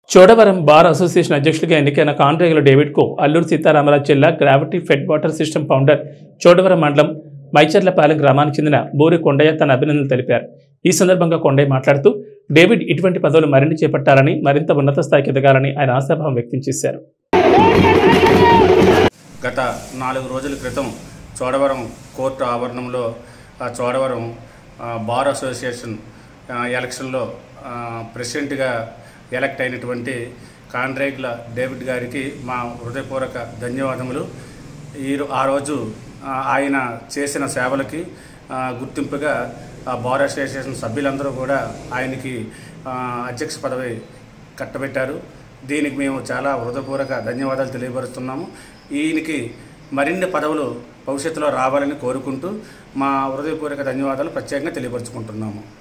Chodavaram bar association అధ్యక్షుడిగా ఎన్నికైన కాండ్రేగుల డేవిడ్కు అల్లూరు సీతారామరాజు జిల్లా gravity fed water system founder Chodavaram మండలం మైచర్లపాలెం గ్రామానికి చెందిన బూరి కొండయ్య తన అభినందనలు తెలిపారు ఈ సందర్భంగా కొండయ్య మాట్లాడుతూ డేవిడ్ ఇటువంటి పదవులు మరిన్ని చేపట్టాలని మరింత ఉన్నత స్థాయికి ఎదగాలని ఆయన ఆశాభావం వ్యక్తం చేశారు గత నాలుగు రోజుల క్రితం చోడవరం కోర్టు ఆవరణంలో ఆ చోడవరం ఆ, బార్ అసోసియేషన్ ఆ, ఎలక్షన్లో ఆ, ప్రెసిడెంట్గా ఎలక్ట్ అయినటువంటి కాండ్రేగ్ల డేవిడ్ గారికి మా హృదయపూర్వక ధన్యవాదములు ఈ రో- ఆ రోజు ఆ, ఆయన చేసిన సేవలకి ఆ, గుర్తింపుగా ఆ బార్ అసోసియేషన్ సభ్యులందరూ కూడా ఆయనకి ఆ, అధ్యక్ష పదవి కట్టబెట్టారు దీనికి మేము చాలా హృదయపూర్వక ధన్యవాదాలు తెలియపరుస్తున్నాము ఈయనకి మరిన్ని పదవులు భవిష్యత్తులో రావాలని కోరుకుంటూ మా హృదయపూర్వక ధన్యవాదాలు ప్రత్యేకంగా తెలియపరుచుకుంటున్నాము